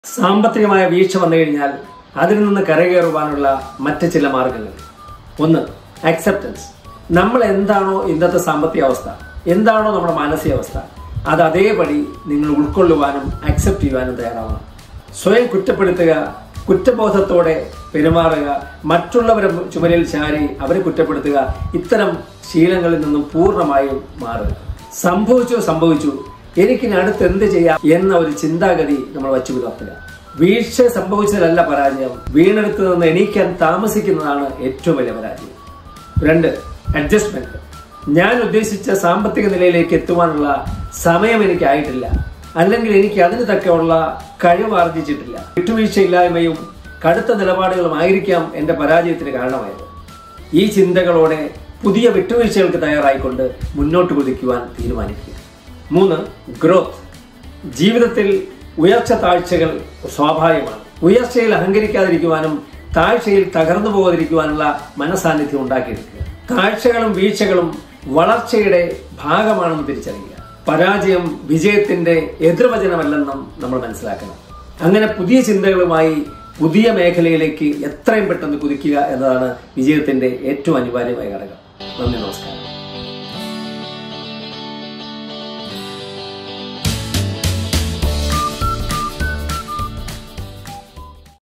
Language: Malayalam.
സാമ്പത്തികമായ വീഴ്ച വന്നു കഴിഞ്ഞാൽ അതിൽ നിന്ന് കരകയറുവാനുള്ള മറ്റ് ചില മാർഗങ്ങൾ ഒന്ന് അക്സെപ്റ്റൻസ് നമ്മൾ എന്താണോ ഇന്നത്തെ സാമ്പത്തിക അവസ്ഥ എന്താണോ നമ്മുടെ മാനസികാവസ്ഥ അത് അതേപടി നിങ്ങൾ ഉൾക്കൊള്ളുവാനും അക്സെപ്റ്റ് ചെയ്യുവാനും തയ്യാറാവണം സ്വയം കുറ്റപ്പെടുത്തുക കുറ്റബോധത്തോടെ പെരുമാറുക മറ്റുള്ളവരെ ചുമലിൽ ചാരി അവരെ കുറ്റപ്പെടുത്തുക ഇത്തരം ശീലങ്ങളിൽ നിന്നും പൂർണ്ണമായും മാറുക സംഭവിച്ചു സംഭവിച്ചു എനിക്കിനി അടുത്ത് എന്ത് ചെയ്യാം എന്ന ഒരു ചിന്താഗതി നമ്മൾ വച്ചു പുലർത്തുക വീഴ്ച സംഭവിച്ചതല്ല പരാജയം വീണെടുത്ത് നിന്ന് എണീക്കാൻ താമസിക്കുന്നതാണ് ഏറ്റവും വലിയ പരാജയം രണ്ട് അഡ്ജസ്റ്റ്മെന്റ് ഞാൻ ഉദ്ദേശിച്ച സാമ്പത്തിക നിലയിലേക്ക് എത്തുവാനുള്ള സമയം എനിക്കായിട്ടില്ല അല്ലെങ്കിൽ എനിക്ക് അതിന് തക്കമുള്ള കഴിവ് ആർജിച്ചിട്ടില്ല വിട്ടുവീഴ്ചയില്ലായ്മയും കടുത്ത നിലപാടുകളും ആയിരിക്കാം എന്റെ പരാജയത്തിന് കാരണമായത് ഈ ചിന്തകളോടെ പുതിയ വിട്ടുവീഴ്ചകൾക്ക് തയ്യാറായിക്കൊണ്ട് മുന്നോട്ട് കുതിക്കുവാൻ തീരുമാനിക്കുക മൂന്ന് ഗ്രോത്ത് ജീവിതത്തിൽ ഉയർച്ച താഴ്ചകൾ സ്വാഭാവികമാണ് ഉയർച്ചയിൽ അഹങ്കരിക്കാതിരിക്കുവാനും താഴ്ചയിൽ തകർന്നു പോകാതിരിക്കുവാനുള്ള മനസാന്നിധ്യം ഉണ്ടാക്കിയെടുക്കുക താഴ്ചകളും വീഴ്ചകളും വളർച്ചയുടെ ഭാഗമാണെന്ന് തിരിച്ചറിയുക പരാജയം വിജയത്തിന്റെ എതിർവചനമല്ലെന്നും നമ്മൾ മനസ്സിലാക്കണം അങ്ങനെ പുതിയ ചിന്തകളുമായി പുതിയ മേഖലയിലേക്ക് എത്രയും പെട്ടെന്ന് കുതിക്കുക എന്നതാണ് വിജയത്തിന്റെ ഏറ്റവും അനിവാര്യമായ ഘടകം നന്ദി നമസ്കാരം